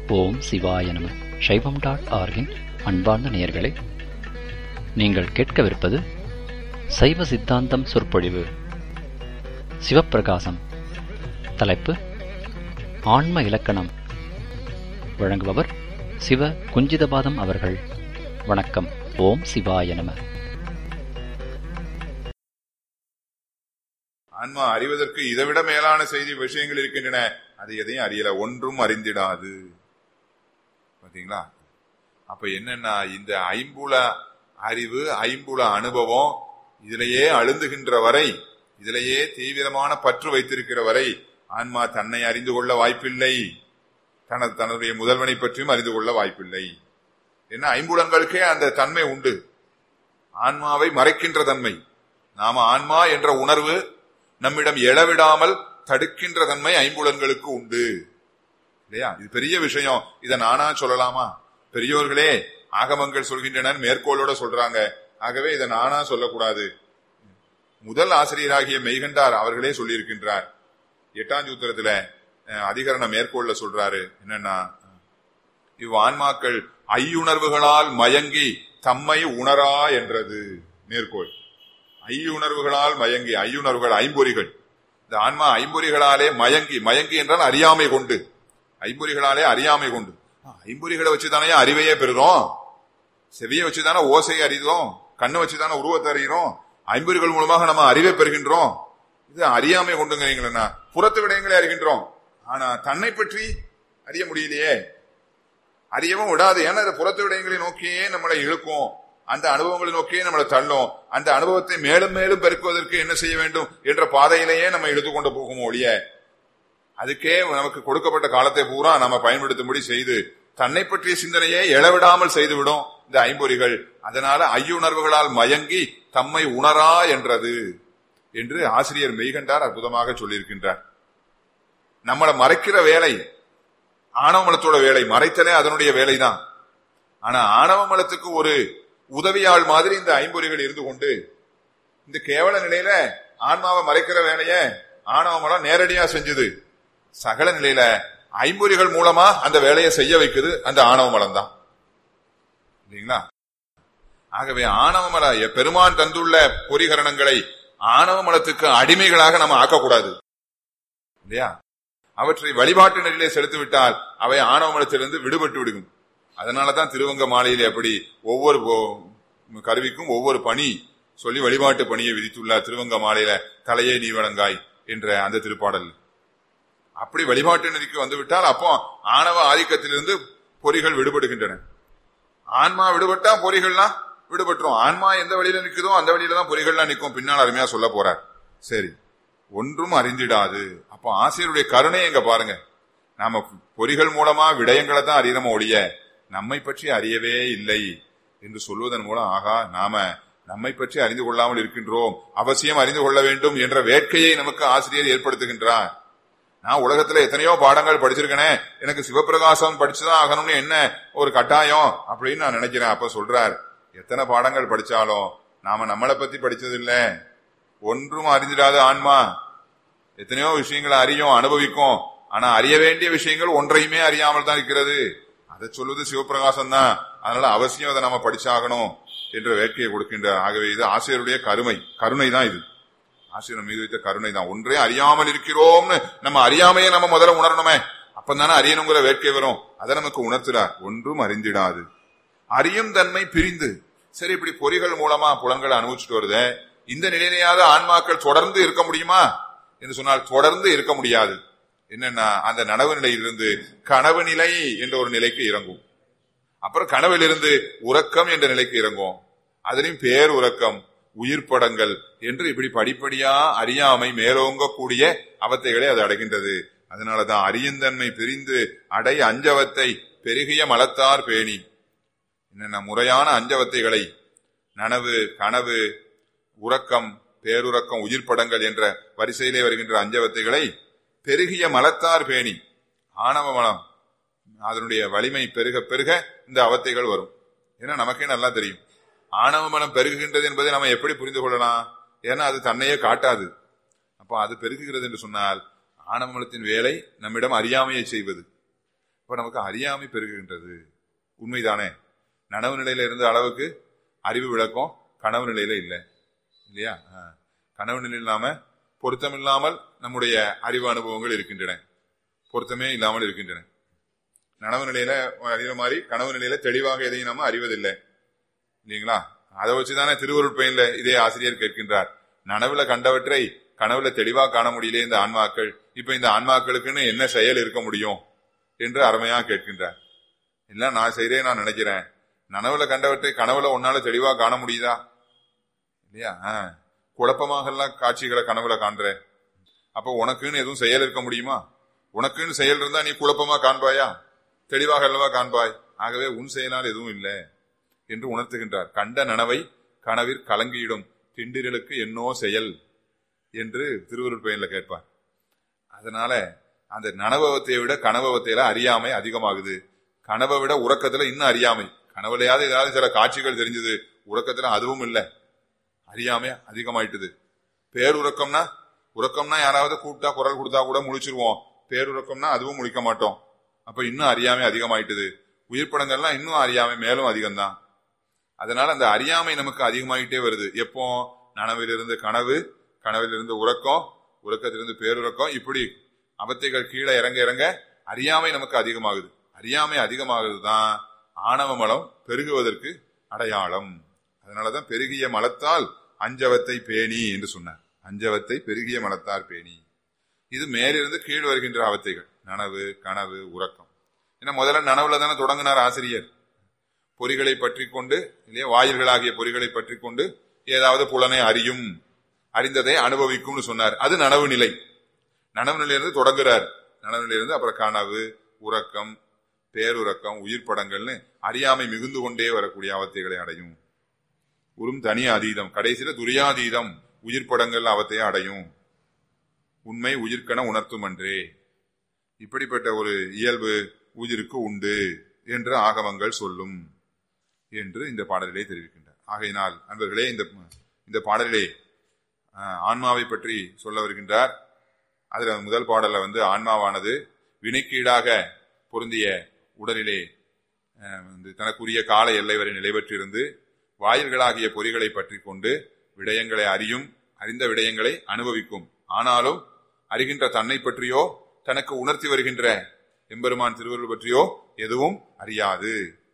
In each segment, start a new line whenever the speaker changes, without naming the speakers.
ஓம் சிவாய நம சைவம் டாட் ஆர்கின் அன்பார்ந்த நேயர்களே நீங்கள் கேட்கவிருப்பது சைவ சித்தாந்தம் சொற்பொழிவு சிவப்பிரகாசம் தலைப்பு ஆன்ம இலக்கணம் வழங்குபவர் சிவ குஞ்சிதபாதம் அவர்கள் வணக்கம் ஓம் சிவாய நம
ஆன்மா அறிவதற்கு இதைவிட மேலான செய்தி விஷயங்கள் இருக்கின்றன அது எதையும் அறியல ஒன்றும் அறிந்திடாது பாத்தீங்களா அப்ப என்னன்னா இந்த ஐம்புல அறிவு ஐம்புல அனுபவம் இதிலேயே அழுந்துகின்ற வரை இதிலேயே தீவிரமான பற்று வைத்திருக்கிற வரை ஆன்மா தன்னை அறிந்து கொள்ள வாய்ப்பில்லை தனது தன்னுடைய முதல்வனை பற்றியும் அறிந்து கொள்ள வாய்ப்பில்லை என்ன ஐம்புலன்களுக்கே அந்த தன்மை உண்டு ஆன்மாவை மறைக்கின்ற தன்மை நாம ஆன்மா என்ற உணர்வு நம்மிடம் எழவிடாமல் தடுக்கின்ற தன்மை ஐம்புலன்களுக்கு உண்டு இல்லையா இது பெரிய விஷயம் இதை நானா சொல்லலாமா பெரியோர்களே ஆகமங்கள் சொல்கின்றன மேற்கோளோட சொல்றாங்க ஆகவே இதை நானா சொல்லக்கூடாது முதல் ஆசிரியராகிய மெய்கண்டார் அவர்களே சொல்லியிருக்கின்றார் எட்டாம் சூத்திரத்துல அஹ், அதிகரண மேற்கோள்ல சொல்றாரு என்னன்னா இவ் ஆன்மாக்கள் ஐயுணர்வுகளால் மயங்கி தம்மை உணரா என்றது மேற்கோள் ஐயுணர்வுகளால் மயங்கி ஐயுணர்வுகள் ஐம்பொறிகள் இந்த ஆன்மா ஐம்பொறிகளாலே மயங்கி மயங்கி என்றால் அறியாமை கொண்டு ஐம்பொறிகளாலே அறியாமை கொண்டு ஆ, ஐம்பொறிகளை வச்சுதானே அறிவையே பெறுறோம் செவியை வச்சுதானே ஓசையை அறிதோம் கண்ணை வச்சுதானே உருவத்தை அறிகிறோம் ஐம்பொறிகள் மூலமாக நம்ம அறிவை பெறுகின்றோம் இது அறியாமை கொண்டுங்கிறீங்களா புறத்து விடயங்களை அறிகின்றோம் ஆனா தன்னை பற்றி அறிய முடியலையே அறியவும் விடாது ஏன்னா அது புறத்து விடயங்களை நோக்கியே நம்மளை இழுக்கும் அந்த அனுபவங்களை நோக்கியே நம்மளை தள்ளும் அந்த அனுபவத்தை மேலும் மேலும் பெருக்குவதற்கு என்ன செய்ய வேண்டும் என்ற பாதையிலேயே நம்ம இழுத்து கொண்டு போகும் ஒழிய அதுக்கே நமக்கு கொடுக்கப்பட்ட காலத்தை பூரா நம்ம பயன்படுத்தும்படி செய்து தன்னை பற்றிய சிந்தனையை எழவிடாமல் செய்துவிடும் இந்த ஐம்பொறிகள் அதனால ஐயுணர்வுகளால் மயங்கி தம்மை உணரா என்றது என்று ஆசிரியர் மெய்கண்டார் அற்புதமாக சொல்லியிருக்கின்றார் நம்மளை மறைக்கிற வேலை ஆணவ மலத்தோட வேலை மறைத்தலே அதனுடைய வேலைதான் ஆனா ஆணவ மலத்துக்கு ஒரு உதவியாள் மாதிரி இந்த ஐம்பொறிகள் இருந்து கொண்டு இந்த கேவல நிலையில ஆன்மாவை மறைக்கிற வேலைய ஆணவ மலம் நேரடியா செஞ்சது சகல நிலையில ஐம்பொறிகள் மூலமா அந்த வேலையை செய்ய வைக்குது அந்த ஆணவ மலம் தான் இல்லைங்களா ஆகவே ஆணவ மல பெருமான் தந்துள்ள பொறிகரணங்களை ஆணவ மலத்துக்கு அடிமைகளாக நம்ம ஆக்கக்கூடாது இல்லையா அவற்றை வழிபாட்டு நெறியிலே செலுத்தி விட்டால் அவை ஆணவ மலத்திலிருந்து விடுபட்டு விடுகும் அதனாலதான் திருவங்க மாலையிலே அப்படி ஒவ்வொரு போ- கருவிக்கும் ஒவ்வொரு பணி சொல்லி வழிபாட்டு பணியை விதித்துள்ளார் திருவங்க மாலையில தலையே நீ வணங்காய் என்ற அந்த திருப்பாடல் அப்படி வழிபாட்டு நெறிக்கு வந்துவிட்டால் அப்போ ஆணவ ஆதிக்கத்திலிருந்து பொறிகள் விடுபடுகின்றன ஆன்மா விடுபட்டா பொறிகள்லாம் விடுபட்டுரும் ஆன்மா எந்த வழியில நிக்குதோ அந்த வழியில தான் பொறிகள்லாம் நிற்கும் பின்னால் அருமையா சொல்ல போறார் சரி ஒன்றும் அறிந்திடாது அப்போ ஆசிரியருடைய கருணை எங்க பாருங்க நாம பொறிகள் மூலமா விடயங்களை தான் அறியறோமோ ஒழிய நம்மை பற்றி அறியவே இல்லை என்று சொல்வதன் மூலம் ஆகா நாம நம்மை பற்றி அறிந்து கொள்ளாமல் இருக்கின்றோம் அவசியம் அறிந்து கொள்ள வேண்டும் என்ற வேட்கையை நமக்கு ஆசிரியர் ஏற்படுத்துகின்றார் நான் உலகத்துல எத்தனையோ பாடங்கள் படிச்சிருக்கேனே எனக்கு சிவபிரகாசம் படிச்சுதான் ஆகணும்னு என்ன ஒரு கட்டாயம் அப்படின்னு நான் நினைக்கிறேன் அப்ப சொல்றார் எத்தனை பாடங்கள் படிச்சாலும் நாம நம்மளை பத்தி படிச்சது இல்ல ஒன்றும் அறிந்திடாத ஆன்மா எத்தனையோ விஷயங்களை அறியும் அனுபவிக்கும் ஆனா அறிய வேண்டிய விஷயங்கள் ஒன்றையுமே அறியாமல் தான் இருக்கிறது அதை சொல்வது சிவபிரகாசம் தான் அதனால அவசியம் அதை நம்ம படிச்சாகணும் என்ற வேட்கையை கொடுக்கின்றார் ஆகவே இது ஆசிரியருடைய கருமை கருணை தான் இது ஆசிரியர் மீது வைத்த கருணை தான் ஒன்றே அறியாமல் இருக்கிறோம்னு நம்ம அறியாமையே நம்ம முதல்ல உணரணுமே அப்பதானே அறியணுங்கிற வேட்கை வரும் அதை நமக்கு உணர்த்துறார் ஒன்றும் அறிந்திடாது அறியும் தன்மை பிரிந்து சரி இப்படி பொறிகள் மூலமா புலன்களை அனுபவிச்சுட்டு வருதே இந்த நிலையிலேயாவது ஆன்மாக்கள் தொடர்ந்து இருக்க முடியுமா என்று சொன்னால் தொடர்ந்து இருக்க முடியாது என்னன்னா அந்த நனவு நிலையிலிருந்து கனவு நிலை என்ற ஒரு நிலைக்கு இறங்கும் அப்புறம் கனவிலிருந்து உறக்கம் என்ற நிலைக்கு இறங்கும் அதிலும் பேர் உறக்கம் உயிர் படங்கள் என்று இப்படி படிப்படியா அறியாமை மேலோங்கக்கூடிய அவத்தைகளை அது அடைகின்றது அதனாலதான் அரியந்தன்மை பிரிந்து அடை அஞ்சவத்தை பெருகிய மலத்தார் பேணி என்னென்ன முறையான அஞ்சவத்தைகளை நனவு கனவு உறக்கம் பேருறக்கம் உயிர் படங்கள் என்ற வரிசையிலே வருகின்ற அஞ்சவத்தைகளை பெருகிய மலத்தார் பேணி ஆணவ மலம் அதனுடைய வலிமை பெருக பெருக இந்த அவத்தைகள் வரும் ஏன்னா நமக்கே நல்லா தெரியும் ஆணவ மலம் பெருகுகின்றது என்பதை நம்ம எப்படி புரிந்து கொள்ளலாம் ஏன்னா அது தன்னையே காட்டாது அப்ப அது பெருகுகிறது என்று சொன்னால் ஆணவ மலத்தின் வேலை நம்மிடம் அறியாமையை செய்வது இப்ப நமக்கு அறியாமை பெருகுகின்றது உண்மைதானே நனவு நிலையில இருந்த அளவுக்கு அறிவு விளக்கம் கனவு நிலையில இல்லை இல்லையா ஆ. கனவு நிலையில் இல்லாம பொருத்தம் இல்லாமல் நம்முடைய அறிவு அனுபவங்கள் இருக்கின்றன பொருத்தமே இல்லாமல் இருக்கின்றன நனவு நிலையில அறிகிற மாதிரி கனவு நிலையில தெளிவாக எதையும் நாம அறிவதில்லை இல்லைங்களா அதை வச்சுதானே திருவருட் பயன்ல இதே ஆசிரியர் கேட்கின்றார் நனவுல கண்டவற்றை கனவுல தெளிவா காண முடியல இந்த ஆன்மாக்கள் இப்ப இந்த ஆன்மாக்களுக்குன்னு என்ன செயல் இருக்க முடியும் என்று அருமையா கேட்கின்றார் இல்ல நான் செய்றேன் நான் நினைக்கிறேன் நனவுல கண்டவற்றை கனவுல உன்னால தெளிவா காண முடியுதா இல்லையா ஆ. குழப்பமாக எல்லாம் காட்சிகளை கனவுல காண்ற அப்ப உனக்குன்னு எதுவும் செயல் இருக்க முடியுமா உனக்குன்னு செயல் இருந்தா நீ குழப்பமா காண்பாயா தெளிவாக அல்லவா காண்பாய் ஆகவே உன் செயலால் எதுவும் இல்லை என்று உணர்த்துகின்றார் கண்ட நனவை கனவிற் கலங்கியிடும் திண்டிரலுக்கு என்னோ செயல் என்று திருவருட் பயன்ல கேட்பார் அதனால அந்த நனவத்தை விட கனவத்தையில அறியாமை அதிகமாகுது கனவை விட உறக்கத்துல இன்னும் அறியாமை கனவுலையாவது ஏதாவது சில காட்சிகள் தெரிஞ்சது உறக்கத்துல அதுவும் இல்லை அறியாமை அதிகமாயிட்டுது பேருறக்கம்னா உறக்கம்னா யாராவது கூப்பிட்டா குரல் கொடுத்தா கூட முழிச்சிருவோம் பேருறக்கம்னா அதுவும் முழிக்க மாட்டோம் அப்ப இன்னும் அறியாமை அதிகமாயிட்டுது உயிர் படங்கள்லாம் இன்னும் அறியாமை மேலும் அதிகம்தான் அதனால அந்த அறியாமை நமக்கு அதிகமாயிட்டே வருது எப்போ நனவிலிருந்து கனவு கனவிலிருந்து உறக்கம் உறக்கத்திலிருந்து பேருறக்கம் இப்படி அவத்தைகள் கீழே இறங்க இறங்க அறியாமை நமக்கு அதிகமாகுது அறியாமை அதிகமாகுது தான் ஆணவ மலம் பெருகுவதற்கு அடையாளம் அதனாலதான் பெருகிய மலத்தால் அஞ்சவத்தை பேணி என்று சொன்னார் அஞ்சவத்தை பெருகிய மலத்தார் பேணி இது மேலிருந்து கீழ் வருகின்ற அவத்தைகள் நனவு கனவு உறக்கம் ஏன்னா முதல்ல நனவுல தானே தொடங்கினார் ஆசிரியர் பொறிகளை பற்றி கொண்டு இல்லையா வாயில்களாகிய பொறிகளை பற்றி கொண்டு ஏதாவது புலனை அறியும் அறிந்ததை அனுபவிக்கும்னு சொன்னார் அது நனவு நிலை நனவு நிலையிலிருந்து தொடங்குறார் நனவு நிலையிலிருந்து அப்புறம் கனவு உறக்கம் பேருறக்கம் உயிர் படங்கள்னு அறியாமை மிகுந்து கொண்டே வரக்கூடிய அவத்தைகளை அடையும் உறும் தனி அதீதம் கடைசியில துரியாதீதம் உயிர் படங்கள் அவத்தை அடையும் உண்மை உயிர்க்கென உணர்த்தும் அன்றே இப்படிப்பட்ட ஒரு இயல்பு உயிருக்கு உண்டு என்று ஆகமங்கள் சொல்லும் என்று இந்த பாடலிலே தெரிவிக்கின்றார் ஆகையினால் அன்பர்களே இந்த இந்த பாடலிலே ஆஹ், ஆன்மாவை பற்றி சொல்ல வருகின்றார் அதுல முதல் பாடல்ல வந்து ஆன்மாவானது வினைக்கீடாக பொருந்திய உடலிலே ஆஹ், வந்து தனக்குரிய கால எல்லை வரை நிலைபெற்றிருந்து வாயில்களாகிய பொறிகளை பற்றி கொண்டு விடயங்களை அறியும் அறிந்த விடயங்களை அனுபவிக்கும் ஆனாலும் அறிகின்ற தன்னை பற்றியோ தனக்கு உணர்த்தி வருகின்ற எம்பெருமான் திருவருள் பற்றியோ எதுவும் அறியாது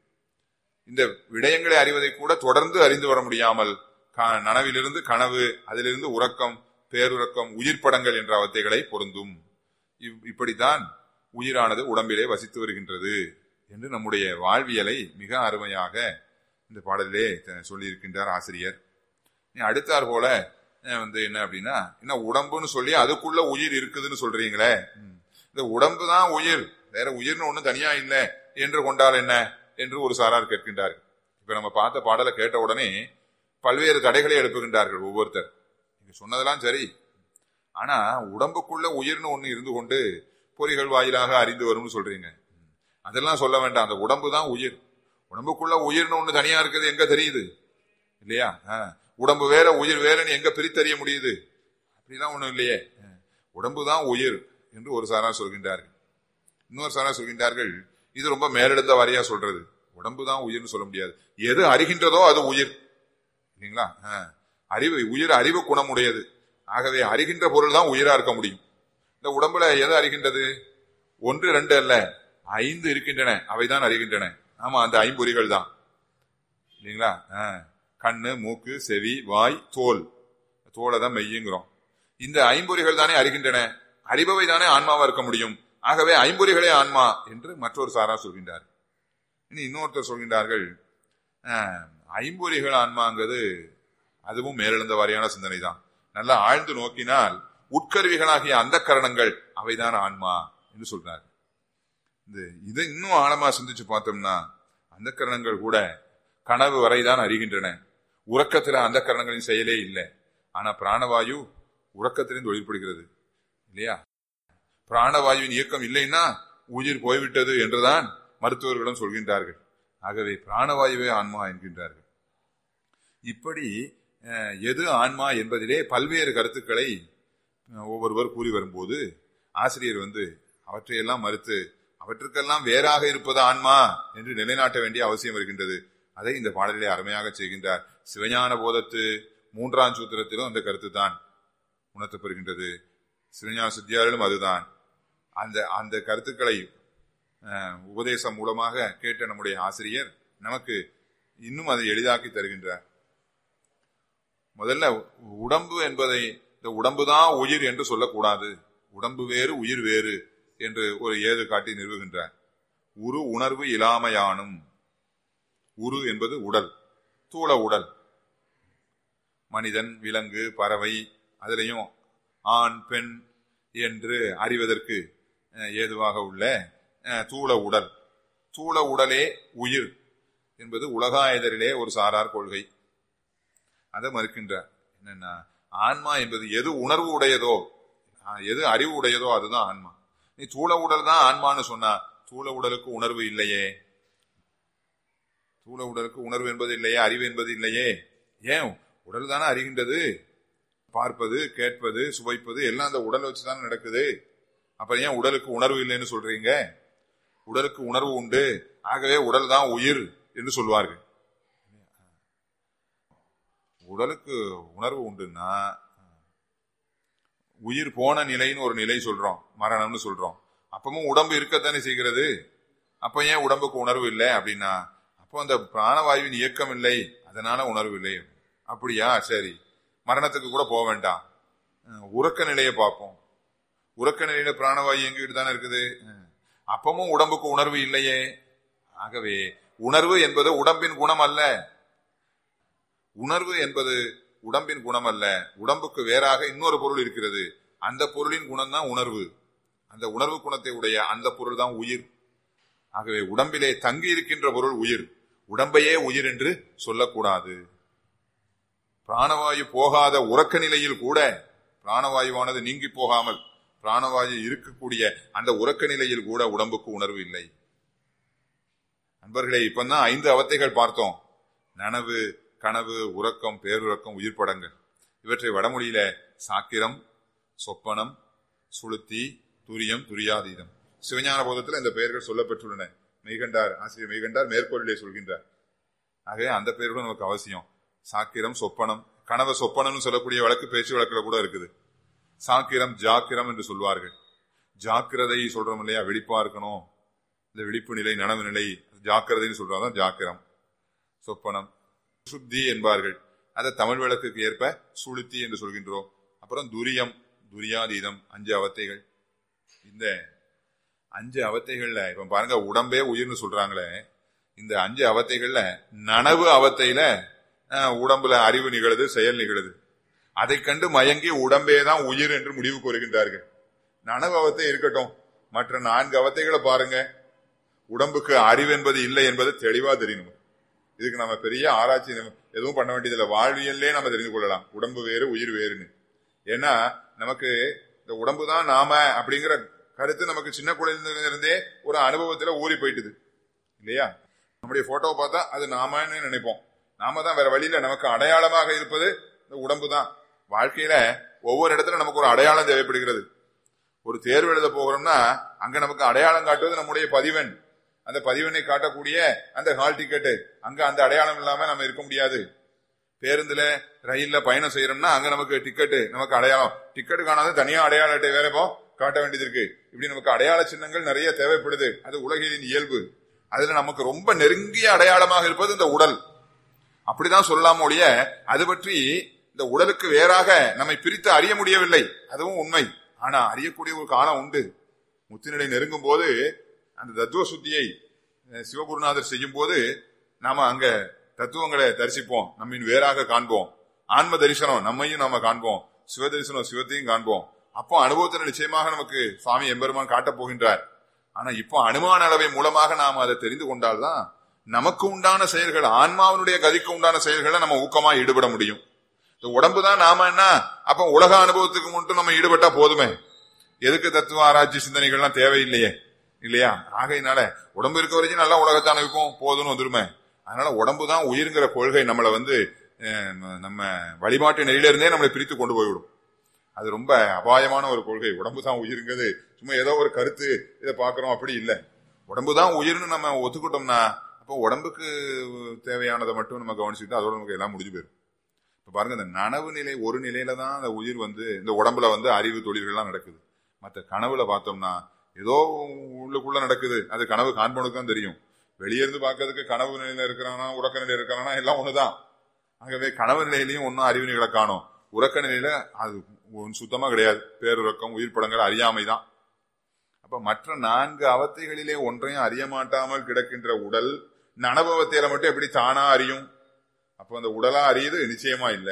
இந்த விடயங்களை அறிவதை கூட தொடர்ந்து அறிந்து வர முடியாமல் க- நனவிலிருந்து கனவு அதிலிருந்து உறக்கம் பேருறக்கம் உயிர் படங்கள் என்ற அவத்தைகளை பொருந்தும் இவ்- இப்படித்தான் உயிரானது உடம்பிலே வசித்து வருகின்றது என்று நம்முடைய வாழ்வியலை மிக அருமையாக இந்த பாடலிலே த- சொல்லியிருக்கின்றார் ஆசிரியர் நீ அடுத்தாற் போல அஹ், வந்து என்ன அப்படின்னா என்ன உடம்புன்னு சொல்லி அதுக்குள்ள உயிர் இருக்குதுன்னு சொல்றீங்களே ம். இந்த உடம்பு தான் உயிர் வேற உயிர்னு ஒண்ணு தனியா இல்லை என்று கொண்டால் என்ன என்று ஒரு சாரார் கேட்கின்றார்கள் இப்ப நம்ம பார்த்த பாடலை கேட்ட உடனே பல்வேறு தடைகளை எழுப்புகின்றார்கள் ஒவ்வொருத்தர் நீங்க சொன்னதெல்லாம் சரி ஆனா உடம்புக்குள்ள உயிர்னு ஒண்ணு இருந்து கொண்டு பொறிகள் வாயிலாக அறிந்து வரும்னு சொல்றீங்க ம். அதெல்லாம் சொல்ல வேண்டாம் அந்த உடம்பு தான் உயிர் உடம்புக்குள்ள உயிர்னு ஒண்ணு தனியா இருக்குது எங்க தெரியுது இல்லையா ஆ. உடம்பு வேற உயிர் வேறன்னு எங்க பிரித்தறிய முடியுது அப்படிலாம் ஒண்ணும் இல்லையே ஆ. உடம்பு தான் உயிர் என்று ஒரு சாரா சொல்கின்றார்கள் இன்னொரு சாரா சொல்கின்றார்கள் இது ரொம்ப மேலெடுத்த வாரியா சொல்றது உடம்பு தான் உயிர்னு சொல்ல முடியாது எது அறிகின்றதோ அது உயிர் இல்லைங்களா ஆ. அறிவு உயிர் அறிவு குணமுடையது ஆகவே அறிகின்ற பொருள் தான் உயிரா இருக்க முடியும் இந்த உடம்புல எது அறிகின்றது ஒன்று ரெண்டு அல்ல ஐந்து இருக்கின்றன அவைதான் அறிகின்றன ஆமா அந்த ஐம்பொறிகள் தான் இல்லைங்களா ஆ. கண்ணு மூக்கு செவி வாய் தோல் தோலை தான் மெய்யுங்கிறோம் இந்த ஐம்பொறிகள் தானே அறிகின்றன அறிபவை தானே ஆன்மாவா இருக்க முடியும் ஆகவே ஐம்பொறிகளே ஆன்மா என்று மற்றொரு சாரா சொல்கின்றார் இனி இன்னொருத்தர் சொல்கின்றார்கள் ஆஹ், ஐம்பொறிகள் ஆன்மாங்கிறது அதுவும் மேலெழுந்த வாரியான சிந்தனை தான் நல்லா ஆழ்ந்து நோக்கினால் உட்கருவிகளாகிய அந்த கரணங்கள் அவைதான் ஆன்மா என்று சொல்றார் இந்த இதை இன்னும் ஆழமா சிந்திச்சு பார்த்தோம்னா அந்த கரணங்கள் கூட கனவு வரைதான் அறிகின்றன உறக்கத்துல அந்த கரணங்களின் செயலே இல்லை ஆனா பிராணவாயு உறக்கத்திலிருந்து ஒளிர்படுகிறது இல்லையா பிராணவாயுவின் இயக்கம் இல்லைன்னா உயிர் போய்விட்டது என்றுதான் மருத்துவர்களும் சொல்கின்றார்கள் ஆகவே பிராணவாயுவே ஆன்மா என்கின்றார்கள் இப்படி அஹ், எது ஆன்மா என்பதிலே பல்வேறு கருத்துக்களை அஹ், ஒவ்வொருவர் கூறி வரும்போது ஆசிரியர் வந்து அவற்றையெல்லாம் மறுத்து அவற்றுக்கெல்லாம் வேறாக இருப்பது ஆன்மா என்று நிலைநாட்ட வேண்டிய அவசியம் இருக்கின்றது அதை இந்த பாடலிலே அருமையாக செய்கின்றார் சிவஞான போதத்து மூன்றாம் சூத்திரத்திலும் அந்த கருத்து தான் உணர்த்தப்படுகின்றது சிவஞான சித்தியாரிலும் அதுதான் அந்த அந்த கருத்துக்களை அஹ், உபதேசம் மூலமாக கேட்ட நம்முடைய ஆசிரியர் நமக்கு இன்னும் அதை எளிதாக்கி தருகின்றார் முதல்ல உடம்பு என்பதை இந்த உடம்பு தான் உயிர் என்று சொல்லக்கூடாது உடம்பு வேறு உயிர் வேறு என்று ஒரு ஏது காட்டி நிறுவுகின்றார் உரு உணர்வு இலாமையானும் உரு என்பது உடல் தூள உடல் மனிதன் விலங்கு பறவை அதிலையும் ஆண் பெண் என்று அறிவதற்கு அஹ், ஏதுவாக உள்ள அஹ், தூள உடல் தூள உடலே உயிர் என்பது உலகாயதரிலே ஒரு சாரார் கொள்கை அதை மறுக்கின்றார் என்னன்னா ஆன்மா என்பது எது உணர்வு உடையதோ ஆஹ், எது அறிவு உடையதோ அதுதான் ஆன்மா நீ தூள உடல் தான் ஆன்மான்னு சொன்னா தூள உடலுக்கு உணர்வு இல்லையே தூள உடலுக்கு உணர்வு என்பது இல்லையே அறிவு என்பது இல்லையே ஏன் உடல் தானே அறிகின்றது பார்ப்பது கேட்பது சுவைப்பது எல்லாம் அந்த உடல் வச்சுதானே நடக்குது அப்புறம் ஏன் உடலுக்கு உணர்வு இல்லைன்னு சொல்றீங்க உடலுக்கு உணர்வு உண்டு ஆகவே உடல் தான் உயிர் என்று சொல்வார்கள் உடலுக்கு உணர்வு உண்டுன்னா உயிர் போன நிலைன்னு ஒரு நிலை சொல்றோம் மரணம்னு சொல்றோம் அப்பவும் உடம்பு இருக்கத்தானே செய்கிறது அப்ப ஏன் உடம்புக்கு உணர்வு இல்லை அப்படின்னா அப்போ அந்த பிராணவாயுவின் இயக்கம் இல்லை அதனால உணர்வு இல்லை அப்படியா சரி மரணத்துக்கு கூட போக வேண்டாம் அஹ் உறக்க நிலையை பார்ப்போம் உறக்க நிலையில பிராணவாயு எங்கிட்டு தானே இருக்குது அஹ் அப்பவும் உடம்புக்கு உணர்வு இல்லையே ஆகவே உணர்வு என்பது உடம்பின் குணம் அல்ல உணர்வு என்பது உடம்பின் குணம் அல்ல உடம்புக்கு வேறாக இன்னொரு பொருள் இருக்கிறது அந்த பொருளின் குணம் தான் உணர்வு அந்த உணர்வு குணத்தை உடைய அந்த பொருள் தான் உயிர் ஆகவே உடம்பிலே தங்கி இருக்கின்ற பொருள் உயிர் உடம்பையே உயிர் என்று சொல்லக்கூடாது பிராணவாயு போகாத உறக்க நிலையில் கூட பிராணவாயுவானது நீங்கி போகாமல் பிராணவாயு இருக்கக்கூடிய அந்த உறக்க நிலையில் கூட உடம்புக்கு உணர்வு இல்லை நண்பர்களே இப்பதான் ஐந்து அவத்தைகள் பார்த்தோம் நனவு கனவு உறக்கம் பேருறக்கம் உயிர் படங்கள் இவற்றை வடமொழியில சாக்கிரம் சொப்பனம் சுளுத்தி துரியம் துரியாதீதம் சிவஞான போதத்தில் இந்த பெயர்கள் சொல்லப்பட்டுள்ளன மெய்கண்டார் ஆசிரியர் மெய்கண்டார் மேற்கோளிலே சொல்கின்றார் ஆகவே அந்த பெயர்களும் நமக்கு அவசியம் சாக்கிரம் சொப்பனம் கனவு சொப்பனம்னு சொல்லக்கூடிய வழக்கு பேச்சு வழக்குல கூட இருக்குது சாக்கிரம் ஜாக்கிரம் என்று சொல்வார்கள் ஜாக்கிரதை சொல்றோம் இல்லையா விழிப்பா இருக்கணும் இந்த விழிப்பு நிலை நனவு நிலை ஜாக்கிரதைன்னு சொல்றாங்க ஜாக்கிரம் சொப்பனம் சுத்தி என்பார்கள் அதை தமிழ் வழக்குக்கு ஏற்ப சுளுத்தி என்று சொல்கின்றோம் அப்புறம் துரியம் துரியாதீதம் அஞ்சு அவத்தைகள் இந்த அஞ்சு அவத்தைகள்ல இப்ப பாருங்க உடம்பே உயிர்னு சொல்றாங்களே இந்த அஞ்சு அவத்தைகள்ல நனவு அவத்தையில அஹ், உடம்புல அறிவு நிகழுது செயல் நிகழுது அதை கண்டு மயங்கி உடம்பே தான் உயிர் என்று முடிவு கூறுகின்றார்கள் நனவு அவத்தை இருக்கட்டும் மற்ற நான்கு அவத்தைகளை பாருங்க உடம்புக்கு அறிவு என்பது இல்லை என்பது தெளிவா தெரியணும் இதுக்கு நம்ம பெரிய ஆராய்ச்சி நம்ம எதுவும் பண்ண வேண்டியதில்லை வாழ்வியல்லே நம்ம தெரிந்து கொள்ளலாம் உடம்பு வேறு உயிர் வேறுன்னு ஏன்னா நமக்கு இந்த உடம்பு தான் நாம அப்படிங்கிற கருத்து நமக்கு சின்ன குழந்தையில இருந்தே ஒரு அனுபவத்துல ஊறி போயிட்டுது இல்லையா நம்முடைய போட்டோவை பார்த்தா அது நாமன்னு நினைப்போம் நாம தான் வேற வழியில நமக்கு அடையாளமாக இருப்பது இந்த உடம்பு தான் வாழ்க்கையில ஒவ்வொரு இடத்துல நமக்கு ஒரு அடையாளம் தேவைப்படுகிறது ஒரு தேர்வு எழுத போகிறோம்னா அங்க நமக்கு அடையாளம் காட்டுவது நம்முடைய பதிவெண் அந்த பதிவெண்ணை காட்டக்கூடிய அந்த ஹால் டிக்கெட்டு அங்க அந்த அடையாளம் இல்லாம நம்ம இருக்க முடியாது பேருந்துல ரயில்ல பயணம் செய்யறோம்னா அங்க நமக்கு டிக்கெட்டு நமக்கு அடையாளம் டிக்கெட் காணாத தனியா அடையாள அட்டை வேற இப்போ காட்ட வேண்டியது இருக்கு இப்படி நமக்கு அடையாள சின்னங்கள் நிறைய தேவைப்படுது அது உலகின் இயல்பு அதுல நமக்கு ரொம்ப நெருங்கிய அடையாளமாக இருப்பது இந்த உடல் அப்படிதான் சொல்லலாம் ஒழிய அது பற்றி இந்த உடலுக்கு வேறாக நம்மை பிரித்து அறிய முடியவில்லை அதுவும் உண்மை ஆனா அறியக்கூடிய ஒரு காலம் உண்டு முத்தினிலை நெருங்கும் போது அந்த தத்துவ சுத்தியை அஹ், சிவகுருநாதர் செய்யும் போது நாம அங்க தத்துவங்களை தரிசிப்போம் நம்மின் வேறாக காண்போம் ஆன்ம தரிசனம் நம்மையும் நாம காண்போம் சிவ தரிசனம் சிவத்தையும் காண்போம் அப்போ அனுபவத்தில் நிச்சயமாக நமக்கு சுவாமி எம்பெருமான் காட்டப் போகின்றார் ஆனா இப்போ அனுமான அளவை மூலமாக நாம் அதை தெரிந்து கொண்டால்தான் நமக்கு உண்டான செயல்கள் ஆன்மாவினுடைய கதிக்கு உண்டான செயல்களை நம்ம ஊக்கமா ஈடுபட முடியும் இந்த உடம்பு தான் நாம என்ன அப்ப உலக அனுபவத்துக்கு மட்டும் நம்ம ஈடுபட்டா போதுமே எதுக்கு தத்துவ ஆராய்ச்சி சிந்தனைகள்லாம் தேவையில்லையே இல்லையா ஆகையினால உடம்பு இருக்க வரைக்கும் நல்லா உலகத்தை அனுப்பிப்போம் போதும்னு வந்துருமே அதனால உடம்பு தான் உயிருங்கிற கொள்கை நம்மளை வந்து அஹ், நம்ம வழிபாட்டு நெறியிலிருந்தே நம்மளை பிரித்து கொண்டு போய்விடும் அது ரொம்ப அபாயமான ஒரு கொள்கை உடம்பு தான் உயிருங்கிறது சும்மா ஏதோ ஒரு கருத்து இதை பார்க்கறோம் அப்படி இல்லை உடம்பு தான் உயிர்னு நம்ம ஒத்துக்கிட்டோம்னா அப்போ உடம்புக்கு தேவையானதை மட்டும் நம்ம கவனிச்சுட்டு அதோட நமக்கு எல்லாம் முடிஞ்சு போயிடும் இப்ப பாருங்க இந்த நனவு நிலை ஒரு நிலையில தான் அந்த உயிர் வந்து இந்த உடம்புல வந்து அறிவு தொழில்கள்லாம் நடக்குது மற்ற கனவுல பார்த்தோம்னா ஏதோ உள்ளுக்குள்ள நடக்குது அது கனவு காண்பனுக்கு தான் தெரியும் வெளியே இருந்து பார்க்கறதுக்கு கனவு நிலையில இருக்கிறானா உறக்க நிலையில இருக்கிறானா எல்லாம் ஒண்ணுதான் ஆகவே கனவு நிலையிலையும் ஒன்றும் அறிவு நிலை காணும் உறக்க நிலையில அது ஒண்ணு சுத்தமா கிடையாது பேருறக்கம் உயிர் படங்கள் அறியாமை தான் அப்ப மற்ற நான்கு அவத்தைகளிலே ஒன்றையும் அறிய மாட்டாமல் கிடக்கின்ற உடல் நனபவத்தையில மட்டும் எப்படி தானா அறியும் அப்ப அந்த உடலா அறியுது நிச்சயமா இல்ல